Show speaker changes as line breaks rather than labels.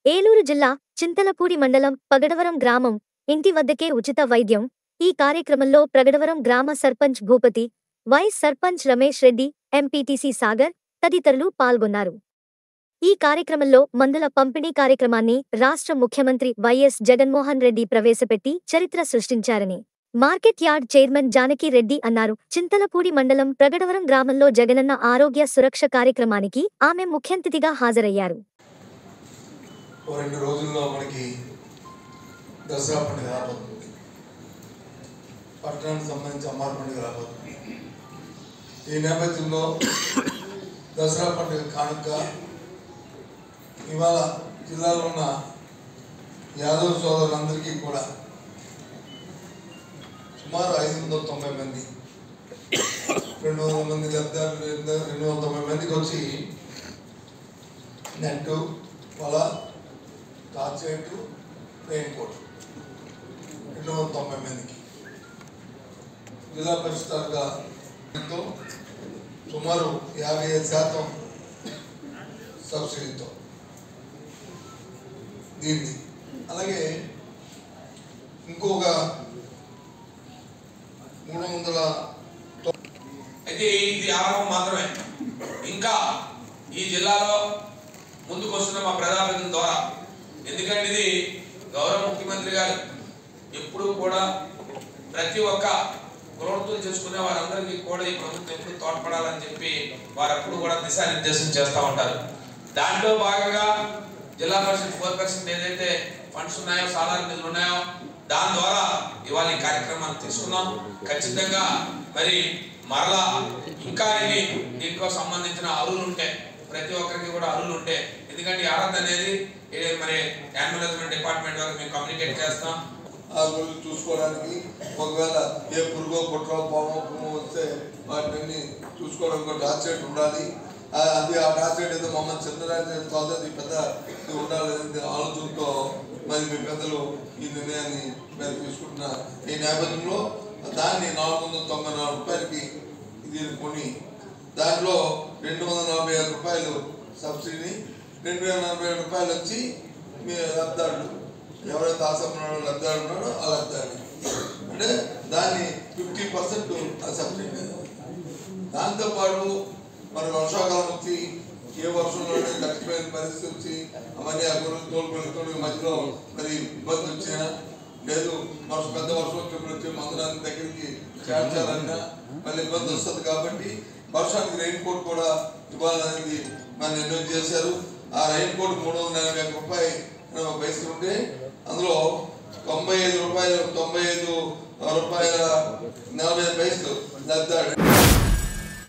ఏలూరు జిల్లా చింతలపూడి మండలం పగడవరం గ్రామం ఇంటి వద్దకే ఉచిత వైద్యం ఈ కార్యక్రమంలో ప్రగడవరం గ్రామ సర్పంచ్ భూపతి వైస్ సర్పంచ్ రమేష్ రెడ్డి ఎంపీటీసీ సాగర్ తదితరులు పాల్గొన్నారు ఈ కార్యక్రమంలో మందుల పంపిణీ కార్యక్రమాన్ని రాష్ట్ర ముఖ్యమంత్రి వైఎస్ జగన్మోహన్ రెడ్డి ప్రవేశపెట్టి చరిత్ర సృష్టించారని market yard chairman Janaki Reddy అన్నారు చింతలపూడి మండలం ప్రగడవరం గ్రామంలో జగనన్న ఆరోగ్య సురక్ష కార్యక్రమానికి ఆమె ముఖ్యంతిథిగా హాజరయ్యారు
ఓ రెండు రోజుల్లో మనకి దసరా పండుగ రాబోతుంది పట్టణానికి సంబంధించి అమ్మారు పండుగ రాబోతుంది ఈ నేపథ్యంలో దసరా పండుగ కానుక ఇవాళ జిల్లాలో ఉన్న యాదవ్ సోదరులందరికీ కూడా సుమారు ఐదు వందల తొంభై మంది రెండు వందల మంది లబ్ధాలు రెండు రెండు వందల తొంభై మందికి వచ్చి నెట్ వల టార్చ్ లైట్ రెయిన్ కోట్ రెండు వందల తొంభై మందికి జిల్లా పరిషత్గా ఎంతో సుమారు యాభై ఐదు శాతం సబ్సిడీతో దీన్ని అలాగే ఇంకొక మూడు వందల
అయితే ఇది ఆరంభం మాత్రమే ఇంకా ఈ జిల్లాలో ముందుకు వస్తున్న మా ప్రజాప్రతినిధుల ద్వారా ఎందుకంటే ఇది గౌరవ ముఖ్యమంత్రి గారు ఎప్పుడూ కూడా ప్రతి ఒక్క ప్రవృత్తులు చేసుకునే వారందరికీ కూడా ఈ ప్రభుత్వం ఎప్పుడు తోడ్పడాలని చెప్పి వారు ఎప్పుడు కూడా దిశానిర్దేశం చేస్తూ ఉంటారు దాంట్లో భాగంగా జిల్లా పరిషత్ ఫోర్ పర్సెంట్ ఏదైతే ఫండ్స్ ఉన్నాయో సాధారణ నిధులు ఉన్నాయో దాని ద్వారా ఇవాళ ఈ కార్యక్రమాన్ని తీసుకున్నాం ఖచ్చితంగా మరి మరలా ఇంకా ఇది దీంట్లో సంబంధించిన అరువులు ఉంటే ప్రతి ఒక్కరికి కూడా అరువులు ఉంటే ఎందుకంటే ఈ అర్హత అనేది ఇది మరి యానిమల్ డిపార్ట్మెంట్ వరకు మేము కమ్యూనికేట్ చేస్తాం
ఆ గుళ్ళు చూసుకోవడానికి ఒకవేళ ఏ పురుగో పుట్టో పామో పువ్వు వస్తే వాటిని చూసుకోవడానికి టార్చ్ లైట్ ఉండాలి ఆ, అది ఆ టార్చ్ లైట్ ఏదో మమ్మల్ని చిన్నదాన్ని కాదు అది పెద్ద ఇది ఉండాలి అనేది ఆలోచనతో మరి మీ పెద్దలు ఈ నిర్ణయాన్ని మేము తీసుకుంటున్న ఈ నేపథ్యంలో దాన్ని నాలుగు వందల తొంభై నాలుగు రూపాయలకి ఇది కొని దాంట్లో రెండు వందల నలభై ఐదు రూపాయలు సబ్సిడీ రెండు వేల నలభై ఐదు రూపాయలు వచ్చి మీ లబ్ధారులు ఎవరైతే ఆసమన్నాడో లబ్ధారు ఉన్నాడో ఆ లబ్ధారు అంటే దాన్ని ఫిఫ్టీ పర్సెంట్ సబ్సిడీ దాంతోపాటు మరి వర్షాకాలం వచ్చి ఏ వర్షంలో తగ్గిపోయిన పరిస్థితి వచ్చి అవన్నీ ఆ గొర్రెలు తోలుకొని మధ్యలో మరి ఇబ్బంది వచ్చినా లేదు వర్షం పెద్ద వర్షం వచ్చినప్పుడు వచ్చి మందులాన్ని దగ్గరికి చేర్చాలన్నా మళ్ళీ ఇబ్బంది వస్తుంది కాబట్టి వర్షానికి రెయిన్ కోట్ కూడా ఇవ్వాలనేది మనం నిర్ణయం చేశారు ఆ రెయిన్ కోట్ మూడు వందల ఎనభై ఒక్క రూపాయి పైసలు ఉంటే అందులో తొంభై ఐదు రూపాయలు తొంభై ఐదు రూపాయల నలభై ఐదు పైసలు లబ్ధాడు